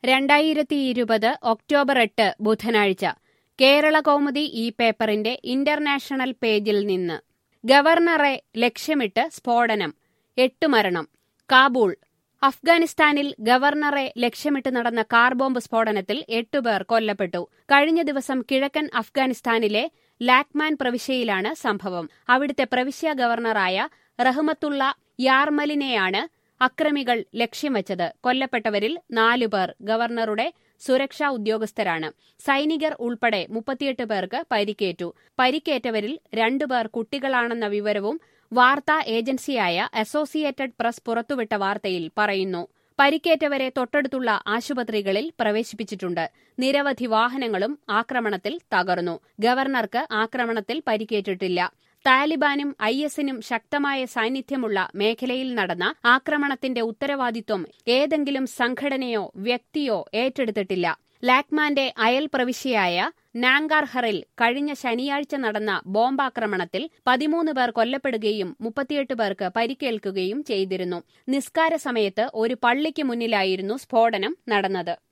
രണ്ടായിരത്തി ഇരുപത് ഒക്ടോബർ എട്ട് ബുധനാഴ്ച കേരള കൗമുദി ഈ പേപ്പറിന്റെ ഇന്റർനാഷണൽ പേജിൽ നിന്ന് ഗവർണറെ ലക്ഷ്യമിട്ട് സ്ഫോടനം എട്ട് മരണം കാബൂൾ അഫ്ഗാനിസ്ഥാനിൽ ഗവർണറെ ലക്ഷ്യമിട്ട് നടന്ന കാർ ബോംബ് സ്ഫോടനത്തിൽ എട്ടുപേർ കൊല്ലപ്പെട്ടു കഴിഞ്ഞ ദിവസം കിഴക്കൻ അഫ്ഗാനിസ്ഥാനിലെ ലാക്മാൻ പ്രവിശ്യയിലാണ് സംഭവം അവിടുത്തെ പ്രവിശ്യ ഗവർണറായ റഹ്മത്തുള്ള യാർമലിനെയാണ് അക്രമികൾ ലക്ഷ്യം വച്ചത് കൊല്ലപ്പെട്ടവരിൽ നാലുപേർ ഗവർണറുടെ സുരക്ഷാ ഉദ്യോഗസ്ഥരാണ് സൈനികർ ഉൾപ്പെടെ മുപ്പത്തിയെട്ട് പേർക്ക് പരിക്കേറ്റു പരിക്കേറ്റവരിൽ രണ്ടുപേർ കുട്ടികളാണെന്ന വിവരവും വാർത്താ ഏജൻസിയായ അസോസിയേറ്റഡ് പ്രസ് പുറത്തുവിട്ട വാർത്തയിൽ പറയുന്നു പരിക്കേറ്റവരെ തൊട്ടടുത്തുള്ള ആശുപത്രികളിൽ പ്രവേശിപ്പിച്ചിട്ടുണ്ട് നിരവധി വാഹനങ്ങളും ആക്രമണത്തിൽ തകർന്നു ഗവർണർക്ക് ആക്രമണത്തിൽ പരിക്കേറ്റിട്ടില്ല താലിബാനും ഐ എസിനും ശക്തമായ സാന്നിധ്യമുള്ള മേഖലയിൽ നടന്ന ആക്രമണത്തിന്റെ ഉത്തരവാദിത്വം ഏതെങ്കിലും സംഘടനയോ വ്യക്തിയോ ഏറ്റെടുത്തിട്ടില്ല ലാക്മാന്റെ അയൽ പ്രവിശ്യയായ നാങ്കാർഹറിൽ കഴിഞ്ഞ ശനിയാഴ്ച നടന്ന ബോംബാക്രമണത്തിൽ പതിമൂന്ന് പേർ കൊല്ലപ്പെടുകയും മുപ്പത്തിയെട്ട് പേർക്ക് പരിക്കേൽക്കുകയും ചെയ്തിരുന്നു നിസ്കാര സമയത്ത് ഒരു പള്ളിക്ക് മുന്നിലായിരുന്നു സ്ഫോടനം നടന്നത്